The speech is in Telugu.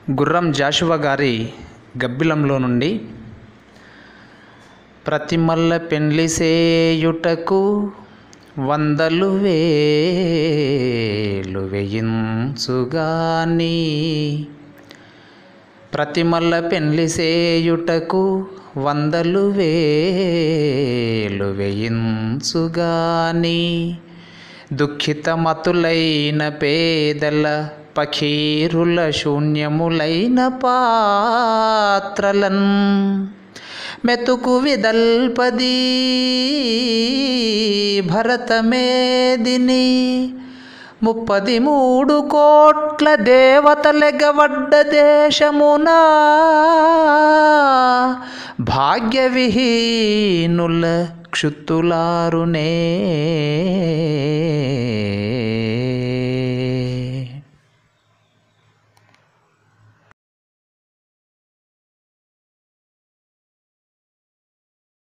గుర్రం జాషువా గారి గబ్బిలంలో నుండి ప్రతిమల్ల పెండ్లి సేయుటకు వందలు వేలు వేయించుగాని ప్రతిమల్ల పెండ్లి సేయుటకు వందలు వేలు వేయించుగాని దుఃఖితమతులైన పేదల పఖీరుల శూన్యములైన పాత్రలన్ మెతుకు విదల్పది భరతమేదిని ముప్పది మూడు కోట్ల దేవతలెగవడ్డ దేశమునా భాగ్యవిహీనుల క్షుత్తులారునే